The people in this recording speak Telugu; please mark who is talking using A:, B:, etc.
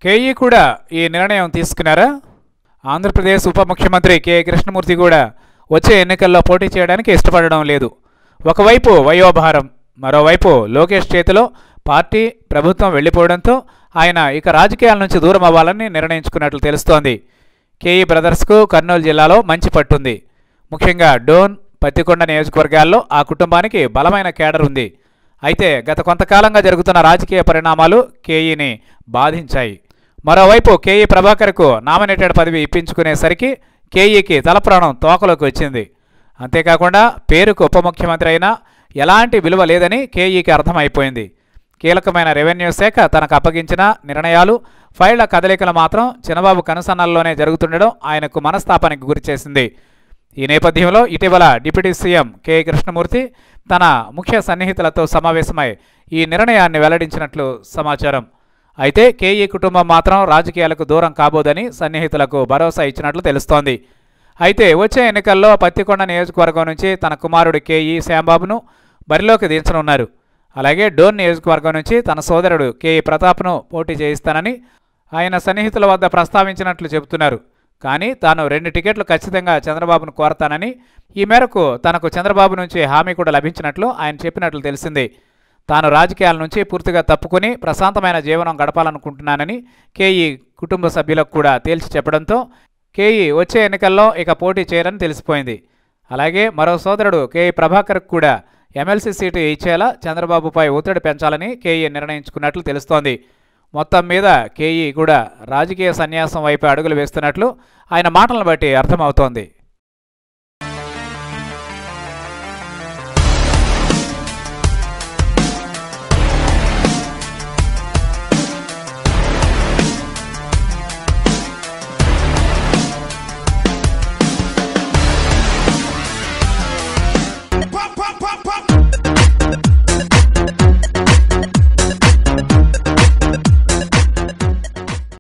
A: కేఈ కూడా ఈ నిర్ణయం తీసుకున్నారా ఆంధ్రప్రదేశ్ ఉప ముఖ్యమంత్రి కె కృష్ణమూర్తి కూడా వచ్చే ఎన్నికల్లో పోటీ చేయడానికి ఇష్టపడడం లేదు ఒకవైపు వయోభారం మరోవైపు లోకేష్ చేతిలో పార్టీ ప్రభుత్వం వెళ్ళిపోవడంతో ఆయన ఇక రాజకీయాల నుంచి దూరం అవ్వాలని నిర్ణయించుకున్నట్లు తెలుస్తోంది కేఈ బ్రదర్స్కు కర్నూలు జిల్లాలో మంచి పట్టుంది ముఖ్యంగా డోన్ పత్తికొండ నియోజకవర్గాల్లో ఆ కుటుంబానికి బలమైన కేడర్ ఉంది అయితే గత కొంతకాలంగా జరుగుతున్న రాజకీయ పరిణామాలు కేఈని బాధించాయి మరోవైపు కేఈ ప్రభాకర్కు నామినేటెడ్ పదవి ఇప్పించుకునేసరికి కేఈకి తలప్రాణం తోకలోకి వచ్చింది అంతేకాకుండా పేరుకు ఉప ముఖ్యమంత్రి అయినా ఎలాంటి విలువ లేదని కేఈకి అర్థమైపోయింది కీలకమైన రెవెన్యూ శాఖ తనకు అప్పగించిన నిర్ణయాలు ఫైళ్ల కదలికలు మాత్రం చిన్నబాబు కనుసన్నల్లోనే జరుగుతుండడం ఆయనకు మనస్తాపానికి గురిచేసింది ఈ నేపథ్యంలో ఇటీవల డిప్యూటీ సీఎం కె కృష్ణమూర్తి తన ముఖ్య సన్నిహితులతో సమావేశమై ఈ నిర్ణయాన్ని వెల్లడించినట్లు సమాచారం అయితే కేఈ కుటుంబం మాత్రం రాజకీయాలకు దూరం కాబోదని సన్నిహితులకు భరోసా ఇచ్చినట్లు తెలుస్తోంది అయితే వచ్చే ఎన్నికల్లో పత్తికొండ నియోజకవర్గం నుంచి తన కుమారుడు కేఈ శ్యాంబాబును బరిలోకి దించనున్నారు అలాగే డోన్ నియోజకవర్గం నుంచి తన సోదరుడు కేఈ ప్రతాప్ను పోటీ చేయిస్తానని ఆయన సన్నిహితుల వద్ద ప్రస్తావించినట్లు చెబుతున్నారు కానీ తాను రెండు టికెట్లు ఖచ్చితంగా చంద్రబాబును కోరతానని ఈ మేరకు తనకు చంద్రబాబు నుంచి హామీ కూడా లభించినట్లు ఆయన చెప్పినట్లు తెలిసింది తాను రాజకీయాల నుంచి పూర్తిగా తప్పుకుని ప్రశాంతమైన జీవనం గడపాలనుకుంటున్నానని కేఈ కుటుంబ సభ్యులకు కూడా తేల్చి చెప్పడంతో కేఈ వచ్చే ఎన్నికల్లో ఇక పోటీ చేయరని తెలిసిపోయింది అలాగే మరో సోదరుడు కేఈ ప్రభాకర్ కూడా ఎమ్మెల్సీ సీటు ఇచ్చేలా చంద్రబాబుపై ఒత్తిడి పెంచాలని కేఈ నిర్ణయించుకున్నట్లు తెలుస్తోంది మొత్తం మీద కేఈ కూడా రాజకీయ సన్యాసం వైపు అడుగులు వేస్తున్నట్లు ఆయన మాటలను బట్టి అర్థమవుతోంది